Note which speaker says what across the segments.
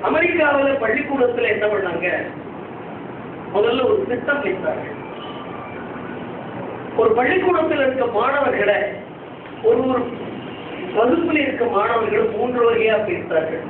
Speaker 1: அமெரிக்காவில் பள்ளிக்கூடத்துல என்ன பண்ணாங்க முதல்ல ஒரு திட்டம் வைத்தார்கள் ஒரு பள்ளிக்கூடத்தில் இருக்க மாணவர்களை ஒரு ஒரு வகுப்பில் இருக்க மாணவர்கள் மூன்று வகையா பிரித்தார்கள்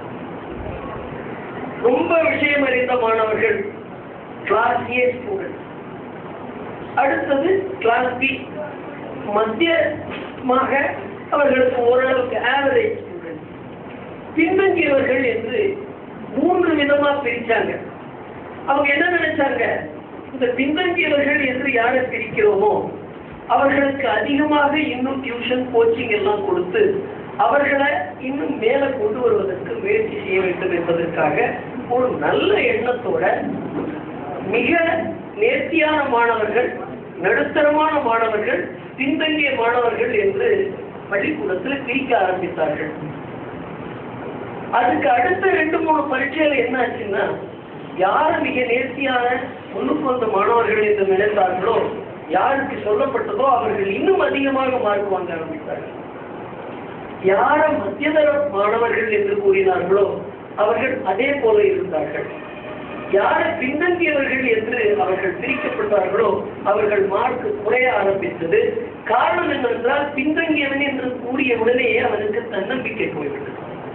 Speaker 1: ரொம்ப விஷயம் அறிந்த மாணவர்கள் கிளாஸ் ஏ ஸ்டூடெண்ட் அடுத்தது கிளாஸ் பி மத்தியமாக அவர்களுக்கு ஓரளவுக்கு ஆவரேஜ் ஸ்டூடெண்ட் பின்தங்கியவர்கள் என்று மூன்று விதமா பிரிச்சாங்க அவங்க என்ன நினைச்சாங்க இந்த பின்தங்கியவர்கள் என்று யாரை பிரிக்கிறோமோ அவர்களுக்கு அதிகமாக இன்னும் டியூஷன் கோச்சிங் எல்லாம் கொடுத்து அவர்களை இன்னும் மேல கொண்டு வருவதற்கு முயற்சி செய்ய வேண்டும் என்பதற்காக ஒரு நல்ல எண்ணத்தோட மிக நேர்த்தியான மாணவர்கள் நடுத்தரமான மாணவர்கள் பின்தங்கிய மாணவர்கள் என்று பள்ளிக்கூடத்தில் பிரிக்க ஆரம்பித்தார்கள் அதுக்கு அடுத்த ரெண்டு மூணு பரீட்சைகள் என்ன ஆச்சுன்னா யார் மிக நேர்த்தியான முன்னுக்கு வந்த மாணவர்கள் என்று நினைத்தார்களோ யாருக்கு சொல்லப்பட்டதோ அவர்கள் இன்னும் அதிகமாக மார்க் வாங்க ஆரம்பித்தார்கள் யார மத்தியதர மாணவர்கள் என்று கூறினார்களோ அவர்கள் அதே போல இருந்தார்கள் யாரை பின்தங்கியவர்கள் என்று அவர்கள் பிரிக்கப்பட்டார்களோ அவர்கள் மார்க் குறைய ஆரம்பித்தது காரணம் என்னவென்றால் பின்தங்கியவன் என்று கூறிய உடனேயே அவனுக்கு தன்னம்பிக்கை போய்விட்டது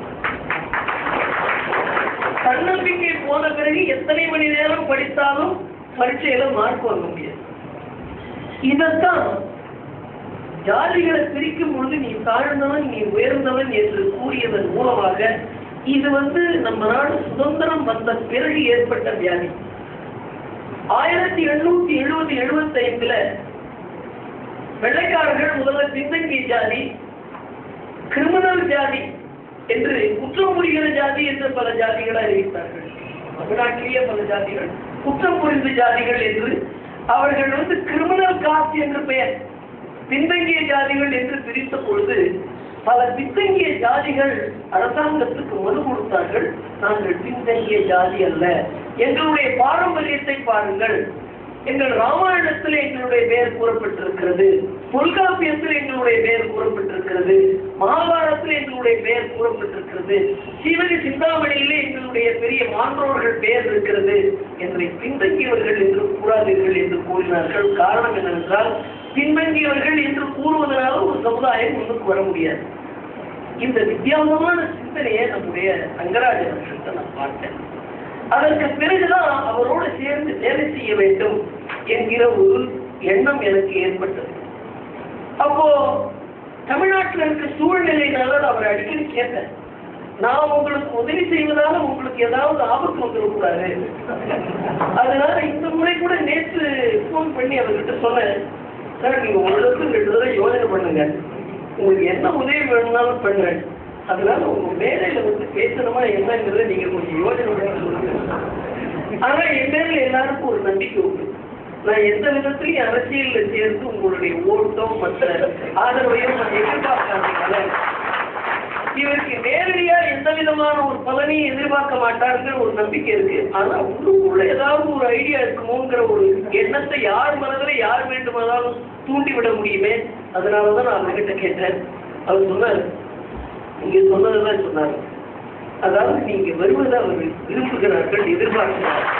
Speaker 1: தன்னம்பிக்கை போன பிறகு எத்தனை மணி நேரம் படித்தாலும் பரீட்சையில மார்க் வாங்க முடியாது இதத்தான் ஜாதிகளை பிரிக்கும் பொழுது நீ தாழ்ந்தவன் நீ உயர்ந்தவன் என்று கூறியதன் மூலமாக இது வந்து நம்ம நாடு சுதந்திரம் வந்த பிறகு ஏற்பட்ட வியாதி ஆயிரத்தி எண்ணூத்தி எழுபது எழுபத்தி ஐந்துல வெள்ளைக்காரர்கள் முதல்ல பின்தங்கிய ஜாதி கிரிமினல் ஜாதி என்று குற்றம் புரிகிற ஜாதி என்று பல ஜாதிகளை அறிவித்தார்கள் தமிழ்நாட்டிலேயே பல ஜாதிகள் குற்றம் புரிந்த ஜாதிகள் என்று அவர்கள் வந்து கிரிமினல் காஸ்ட் என்று பெயர் பின்தங்கிய ஜாதிகள் என்று பிரித்த பொழுது பல பின்தங்கிய ஜாதிகள் அரசாங்கத்துக்கு மனு கொடுத்தார்கள் நாங்கள் பின்தங்கிய ஜாதி அல்ல எங்களுடைய பாரம்பரியத்தை பாருங்கள் எங்கள் ராமாயணத்தில் எங்களுடைய பெயர் கூறப்பட்டிருக்கிறது தொல்காப்பியத்தில் எங்களுடைய பெயர் கூறப்பட்டிருக்கிறது மகாபாரதத்தில் எங்களுடைய பெயர் கூறப்பட்டிருக்கிறது சிவகி சிந்தாமணியிலே எங்களுடைய பெரிய மான்றோர்கள் பெயர் இருக்கிறது என்று பின்தங்கியவர்கள் என்று கூறாதீர்கள் என்று கூறினார்கள் காரணம் என்னவென்றால் பின்தங்கியவர்கள் என்று கூறுவதனால ஒரு சமுதாயம் முன்னுக்கு வர முடியாது இந்த வித்தியாசமான சிந்தனையை நம்முடைய ரங்கராஜ அவர்கள்ட்ட நான் பார்த்தேன் அதற்கு பிறகுதான் அவரோடு சேர்ந்து வேலை செய்ய வேண்டும் என்கிற ஒரு எண்ணம் எனக்கு ஏற்பட்டது அப்போ தமிழ்நாட்டில் இருக்க சூழ்நிலையினால நான் அவரை அடிக்கடி கேட்டேன் நான் உங்களுக்கு உதவி செய்வதால உங்களுக்கு ஏதாவது ஆபத்து வந்துடக்கூடாது அதனால இந்த முறை கூட நேற்று ஃபோன் பண்ணி அவர்கிட்ட சொன்னேன் சார் நீங்க ஒரு தடவை ரெண்டு தடவை யோசனை பண்ணுங்க உங்களுக்கு என்ன உதவி வேணும்னாலும் பண்ணுறேன் அதனால உங்க மேடையில வந்து பேசணுமா என்னங்கிறத நீங்க கொஞ்சம் யோசனை பண்ணி சொல்லுங்க ஆனா என் பேர்ல எல்லாருக்கும் ஒரு நம்பிக்கை உண்டு நான் எந்த விதத்திலையும் அரசியல்ல சேர்ந்து உங்களுடைய ஓட்டம் மற்ற ஆதரவையும் நான் எதிர்பார்க்காதீங்க இவருக்கு நேரடியா எந்த விதமான ஒரு பலனையும் எதிர்பார்க்க மாட்டாருங்கிற ஒரு நம்பிக்கை இருக்கு ஆனா உள்ளுக்குள்ள ஏதாவது ஒரு ஐடியா இருக்குமோங்கிற ஒரு எண்ணத்தை யார் மனதில் யார் வேண்டுமானாலும் தூண்டிவிட முடியுமே அதனாலதான் நான் அவர்கிட்ட கேட்டேன் அவர் சொன்னார் நீங்க சொன்னதுதான் சொன்னார் அதாவது நீங்க வருவதை அவர்கள் விரும்புகிறார்கள் எதிர்பார்க்கிறார்கள்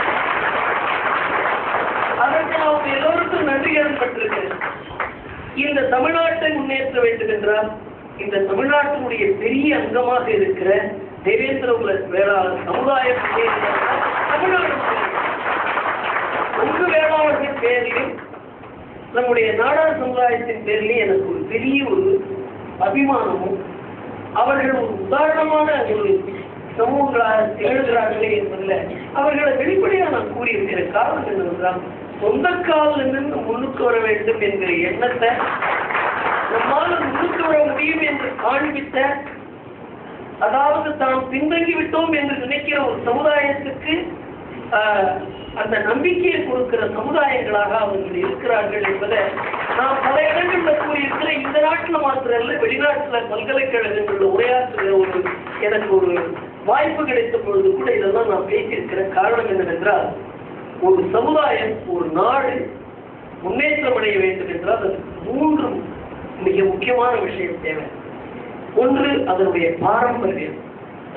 Speaker 1: அதற்கு அவங்க எல்லோருக்கும் நன்றி கடன்பட்டிருக்கிறேன் இந்த தமிழ்நாட்டை முன்னேற்ற வேண்டும் என்றால் இந்த தமிழ்நாட்டினுடைய பெரிய அங்கமாக இருக்கிற தேவேந்திர குல வேளாளர் சமுதாயம் முன்னேறினால்தான் தமிழ்நாடு முன்னேறும். உங்க வேளாளர்கள் பேரிலும் நம்முடைய நாடார் சமுதாயத்தின் பேரிலே எனக்கு ஒரு பெரிய ஒரு அபிமானமும் அவர்கள் ஒரு உதாரணமான ஒரு சமூகங்களாக திகழ்கிறார்களே என்பதில் அவர்களை வெளிப்படையாக நான் கூறியிருக்கிற காரணம் என்னவென்றால் சொந்த காலில் நின்று முன்னுக்கு வர வேண்டும் என்கிற எண்ணத்தை நம்மால் முன்னுக்கு வர முடியும் என்று காண்பித்த அதாவது தாம் பின்தங்கி விட்டோம் என்று நினைக்கிற ஒரு சமுதாயத்துக்கு ஆஹ், அந்த நம்பிக்கையை கொடுக்கிற சமுதாயங்களாக அவர்கள் இருக்கிறார்கள் என்பதை நான் பல இடங்களில் கூறியிருக்கிற இந்த நாட்டில் மாத்திரம் இல்லை வெளிநாட்டில் பல்கலைக்கழகங்களில் உரையாற்றுகிற ஒரு எனக்கு ஒரு வாய்ப்பு கிடைத்த பொழுது கூட இதெல்லாம் நான் பேசியிருக்கிற காரணம் என்னவென்றால் ஒரு சமுதாயம் ஒரு நாடு முன்னேற்றம் அடைய வேண்டும் என்றால் அதுக்கு மூன்று மிக முக்கியமான விஷயம் தேவை ஒன்று அதனுடைய பாரம்பரியம்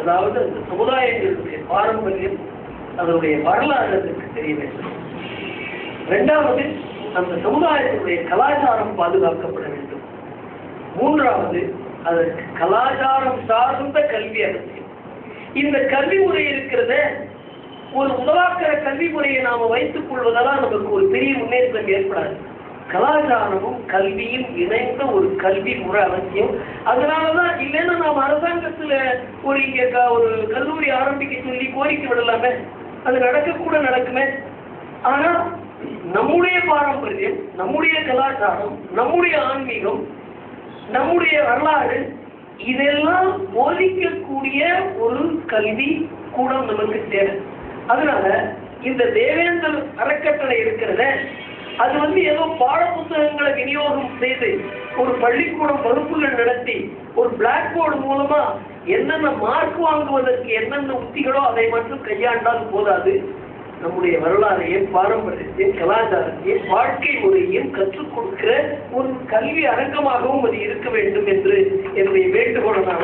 Speaker 1: அதாவது அந்த சமுதாயங்களுடைய பாரம்பரியம் அதனுடைய வரலாறு அதற்கு தெரிய வேண்டும் இரண்டாவது அந்த சமுதாயத்தினுடைய கலாச்சாரம் பாதுகாக்கப்பட வேண்டும் மூன்றாவது அதற்கு கலாச்சாரம் சார்ந்த கல்வி அவசியம் இந்த கல்வி முறை இருக்கிறத ஒரு முதலாக்கிற கல்வி முறையை நாம வைத்துக் கொள்வதால் நமக்கு ஒரு பெரிய முன்னேற்றம் ஏற்படாது கலாச்சாரமும் கல்வியும் இணைந்த ஒரு கல்வி முறை அவசியம் அதனாலதான் இல்லைன்னா நாம் அரசாங்கத்துல ஒரு இங்க க- ஒரு கல்லூரி ஆரம்பிக்க சொல்லி கோரிக்கை விடலாமே அது நடக்கக்கூட நடக்குமே ஆனா நம்முடைய பாரம்பரியம் நம்முடைய கலாச்சாரம் நம்முடைய ஆன்மீகம் நம்முடைய வரலாறு இதெல்லாம் போதிக்கக்கூடிய ஒரு கல்வி கூடம் நமக்கு தேவை அதனால இந்த தேவேந்தர் அறக்கட்டளை இருக்கிறத அது வந்து ஏதோ பாட புத்தகங்களை விநியோகம் செய்து ஒரு பள்ளிக்கூடம் வகுப்புகள் நடத்தி ஒரு பிளாக் போர்டு மூலமா என்னென்ன மார்க் வாங்குவதற்கு என்னென்ன உத்திகளோ அதை மட்டும் கையாண்டால் போதாது நம்முடைய வரலாறையும் பாரம்பரியத்தையும் கலாச்சாரத்தையும் வாழ்க்கை முறையையும் கற்றுக் கொடுக்கிற ஒரு கல்வி அரங்கமாகவும் அது இருக்க வேண்டும் என்று என்னுடைய வேண்டுகோளை நான்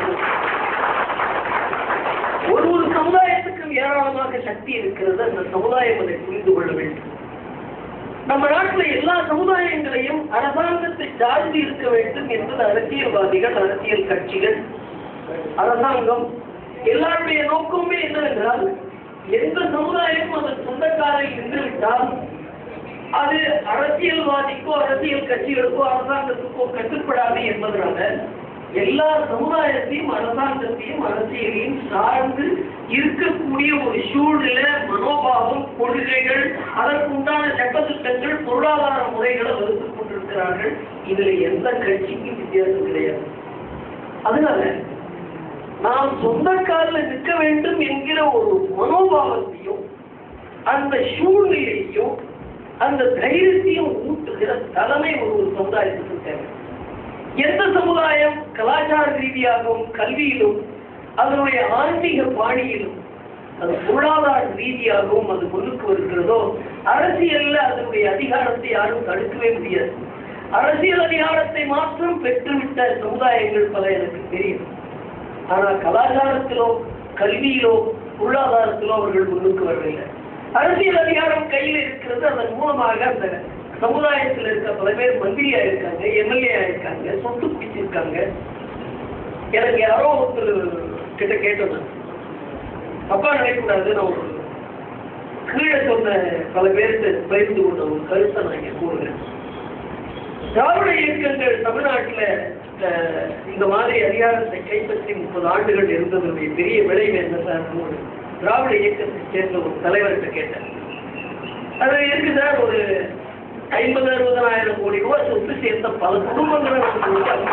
Speaker 1: ஒரு ஒரு சமுதாயத்துக்கும் ஏராளமாக சக்தி இருக்கிறது அந்த சமுதாயம் அதை புரிந்து கொள்ள வேண்டும் நம்ம நாட்டுல எல்லா சமுதாயங்களையும் அரசாங்கத்தை சார்ந்து இருக்க வேண்டும் என்பது அரசியல்வாதிகள் அரசியல் கட்சிகள் அரசாங்கம் எல்லாருடைய நோக்கமே என்னவென்றால் எந்த சமுதாயமும் அதன் சொந்தக்காரில் நின்றுவிட்டால் அது அரசியல்வாதிக்கோ அரசியல் கட்சிகளுக்கோ அரசாங்கத்துக்கோ கட்டுப்படாது என்பதனால எல்லா சமுதாயத்தையும் அரசாங்கத்தையும் அரசியலையும் சார்ந்து இருக்கக்கூடிய ஒரு சூழ்நிலை மனோபாவம் கொள்கைகள் அதற்கு உண்டான சட்டத்திட்டங்கள் பொருளாதார முறைகளை வகுத்துக் கொண்டிருக்கிறார்கள் இதுல எந்த கட்சிக்கும் வித்தியாசம் கிடையாது அதனால நாம் சொந்த காலில் நிற்க வேண்டும் என்கிற ஒரு மனோபாவத்தையும் அந்த சூழ்நிலையையும் அந்த தைரியத்தையும் ஊட்டுகிற தலைமை ஒரு ஒரு சமுதாயத்துக்கு தேவை எந்த சமுதாயம் கலாச்சார ரீதியாகவும் கல்வியிலும் அதனுடைய ஆன்மீக பாணியிலும் அது பொருளாதார ரீதியாகவும் அது முன்னுக்கு வருகிறதோ அரசியல்ல அதனுடைய அதிகாரத்தை யாரும் தடுக்கவே முடியாது அரசியல் அதிகாரத்தை மாத்திரம் பெற்றுவிட்ட சமுதாயங்கள் பல எனக்கு தெரியும் ஆனா கலாச்சாரத்திலோ கல்வியிலோ பொருளாதாரத்திலோ அவர்கள் முன்னுக்கு வரவில்லை அரசியல் அதிகாரம் கையில் இருக்கிறது அதன் மூலமாக அந்த சமுதாயத்தில் இருக்க பல பேர் மந்திரியா இருக்காங்க எம்எல்ஏ இருக்காங்க சொத்து பிடிச்சிருக்காங்க எனக்கு யாரோ ஒருத்தர் கிட்ட கேட்டேன் நான். தப்பா நினைக்கக்கூடாது நான் ஒரு கீழே சொன்ன பல பேருக்கு பகிர்ந்து கொண்ட ஒரு கருத்தை நான் இங்க கூறுகிறேன் திராவிட இயக்கங்கள் தமிழ்நாட்டுல அஹ், இந்த மாதிரி அதிகாரத்தை கைப்பற்றி முப்பது ஆண்டுகள் இருந்ததுடைய பெரிய விளைவு என்ன சார் ஒரு திராவிட இயக்கத்தை சேர்ந்த ஒரு தலைவர்கிட்ட கேட்டேன் அது இருக்கு சார் ஒரு ஐம்பது அறுபதனாயிரம் கோடி ரூபாய் சொத்து சேர்த்த பல குடும்பங்களை நமக்கு உருவாக்கி.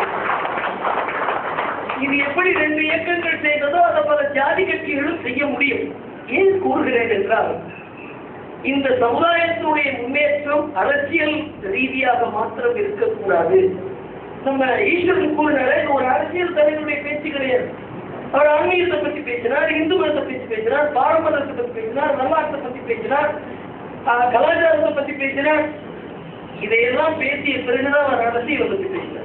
Speaker 1: இது எப்படி ரெண்டு இயக்கங்கள் செய்ததோ அதை பல ஜாதி கட்சிகளும் செய்ய முடியும் ஏன் கூறுகிறேன் என்றால் இந்த சமுதாயத்தினுடைய முன்னேற்றம் அரசியல் ரீதியாக மாத்திரம் இருக்கக்கூடாது நம்ம ஈஸ்வரன் கூறினால இது ஒரு அரசியல் தலைவருடைய பேச்சு கிடையாது அவர் ஆன்மீகத்தை பத்தி பேசினார் இந்து மதத்தை பத்தி பேசினார் பாரம்பரியத்தை பத்தி பேசினார் வரலாற்றை பத்தி பேசினார் ஆஹ், கலாச்சாரத்தை பத்தி பேசினார் இதையெல்லாம் பேசிய பிறகுதான் அவர் அரசியலை பத்தி பேசினார்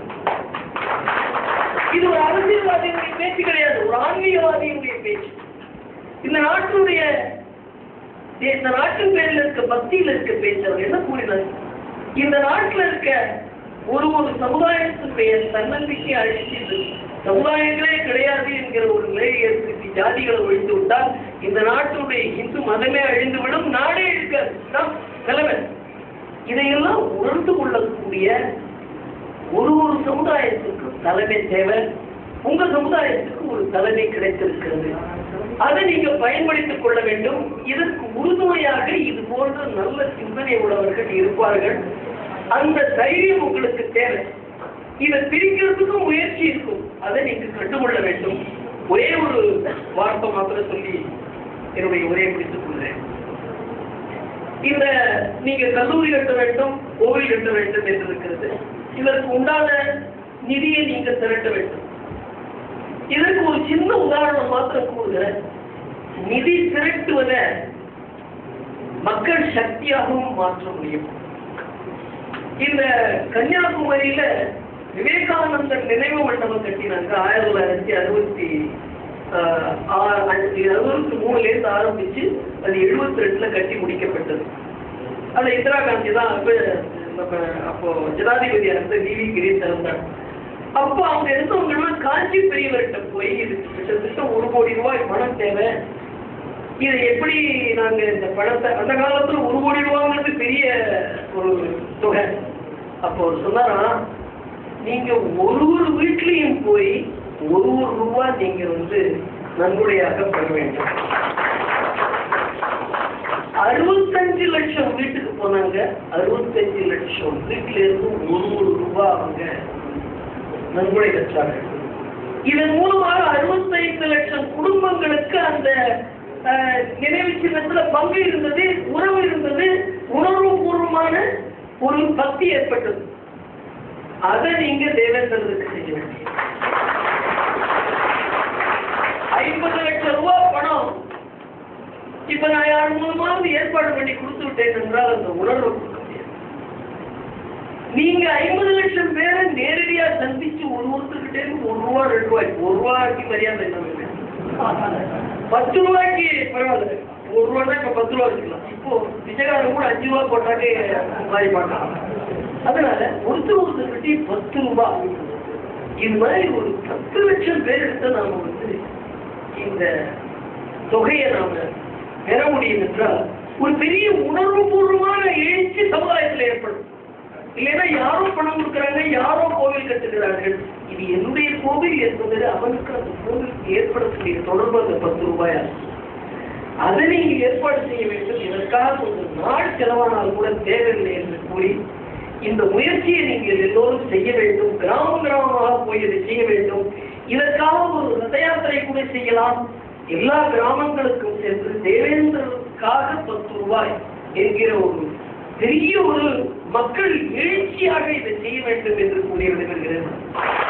Speaker 1: இது ஒரு அரசியல்வாதியினுடைய பேச்சு கிடையாது ஒரு ஆன்மீகவாதியினுடைய பேச்சு இந்த நாட்டினுடைய இந்த நாட்டின் பேரில் இருக்க பக்தியில் இருக்க பேச்சு அவர் என்ன கூறினார் இந்த நாட்டில் இருக்க ஒரு ஒரு சமுதாயத்தினுடைய தன்னம்பிக்கை அழிச்சிட்டு சமுதாயங்களே கிடையாது என்கிற ஒரு நிலையை ஏற்படுத்தி ஜாதிகளை ஒழித்து விட்டால் இந்த நாட்டுடைய இந்து மதமே அழிந்துவிடும் நாடே இருக்காது இதுதான் நிலைமை இதையெல்லாம் உணர்ந்து கொள்ளக்கூடிய ஒரு ஒரு சமுதாயத்துக்கு தலைமை தேவை உங்க சமுதாயத்துக்கு ஒரு தலைமை கிடைத்திருக்கிறது அதை நீங்க பயன்படுத்திக் கொள்ள வேண்டும் இதற்கு உறுதுணையாக இது போன்ற நல்ல சிந்தனை உள்ளவர்கள் இருப்பார்கள் அந்த தைரியம் உங்களுக்கு தேவை இதை பிரிக்கிறதுக்கும் முயற்சி இருக்கும் அதை நீங்க கண்டுகொள்ள வேண்டும் ஒரே ஒரு வார்த்தை மாத்திரம் சொல்லி என்னுடைய உரையை முடித்துக் கொள்கிறேன் இந்த நீங்க கல்லூரி கட்ட வேண்டும் கோவில் கட்ட வேண்டும் என்று இருக்கிறது இதற்கு உண்டான நிதியை நீங்க திரட்ட வேண்டும் இதற்கு ஒரு சின்ன உதாரணம் மாத்திரம் கூறுகிறேன் நிதி திரட்டுவதை மக்கள் சக்தியாகவும் மாற்ற முடியும் இந்த கன்னியாகுமரியில விவேகானந்தர் நினைவு மண்டபம் கட்டினாங்க ஆயிரத்தி தொள்ளாயிரத்தி அறுபத்தி ஆஹ், ஆ- அஞ்சு- அறுபத்தி மூணுலேருந்து ஆரம்பிச்சு அது எழுபத்தி ரெண்டுல கட்டி முடிக்கப்பட்டது அது இந்திரா காந்தி தான் அப்ப நம்ம அப்போ ஜனாதிபதியா இருந்த டிவி கிரீஸ் இருந்தார் அப்போ அவங்க இருந்தவங்கலாம் காஞ்சி பெரியவர்கிட்ட போய் இது கிட்டத்தட்ட ஒரு கோடி ரூபாய் பணம் தேவை இது எப்படி நாங்க இந்த பணத்தை அந்த காலத்துல ஒரு கோடி ரூபாங்கிறது பெரிய ஒரு தொகை அப்போ அவர் சொன்னாராம் நீங்க ஒரு ஒரு வீட்லயும் போய் ஒரு ஒரு ரூபா நீங்க வந்து நன்கொடையாக பெற வேண்டும் அறுபத்தஞ்சு லட்சம் வீட்டுக்கு போனாங்க அறுபத்தஞ்சு லட்சம் வீட்டுல இருந்து ஒரு ஒரு ரூபா அவங்க நன்கொடை பெற்றார்கள் இதன் மூலமாக அறுபத்தைந்து லட்சம் குடும்பங்களுக்கு அந்த அஹ், நினைவு சின்னத்துல பங்கு இருந்தது உறவு இருந்தது உணர்வுபூர்வமான ஒரு பக்தி ஏற்பட்டது அதை நீங்க தேவேந்திரனுக்கு செய்ய வேண்டிய ஐம்பது லட்சம் ரூபாய் பணம் இப்ப நான் யார் மூலமாவது ஏற்பாடு பண்ணி கொடுத்து விட்டேன் என்றால் அந்த உணர்வை கொடுக்க முடியாது நீங்க ஐம்பது லட்சம் பேரை நேரடியா சந்திச்சு ஒரு ஒருத்தர்கிட்டே இருந்து ஒரு ரூபா ரெண்டு ரூபாய் ஒரு ரூபாய்க்கு மரியாதை என்ன வேணும்? பத்து ரூபாய்க்கு பரவாயில்ல ஒரு ரூபாய்னா இப்ப பத்து ரூபா இருக்கலாம் இப்போ விஜயகாரம் கூட அஞ்சு ரூபா போட்டாலே மாறி பார்க்கலாம் அதனால ஒருத்தர் ஒருத்தர்கிட்டே பத்து ரூபாய் இது மாதிரி ஒரு பத்து லட்சம் பேர்கிட்ட நாம வந்து இந்த தொகையை நாம பெற முடியும் என்றால் ஒரு பெரிய உணர்வுபூர்வமான எழுச்சி சமுதாயத்தில் ஏற்படும் இல்லைன்னா யாரோ பணம் கொடுக்குறாங்க யாரோ கோவில் கட்டுகிறார்கள் இது என்னுடைய கோவில் என்பது அவனுக்கு அந்த கோவில் ஏற்படக்கூடிய தொடர்பு அந்த பத்து ரூபாயா அதை நீங்க ஏற்பாடு செய்ய வேண்டும் இதற்காக கொஞ்சம் நாள் செலவானால் கூட தேவையில்லை என்று கூறி இந்த முயற்சியை நீங்கள் எல்லோரும் செய்ய வேண்டும் கிராமம் கிராமமாக போய் இதை செய்ய வேண்டும் இதற்காக ஒரு ரத யாத்திரை கூட செய்யலாம் எல்லா கிராமங்களுக்கும் சென்று தேவேந்திரனுக்காக பத்து ரூபாய் என்கிற ஒரு பெரிய ஒரு மக்கள் எழுச்சியாக இதை செய்ய வேண்டும் என்று கூறி விடுகிறேன்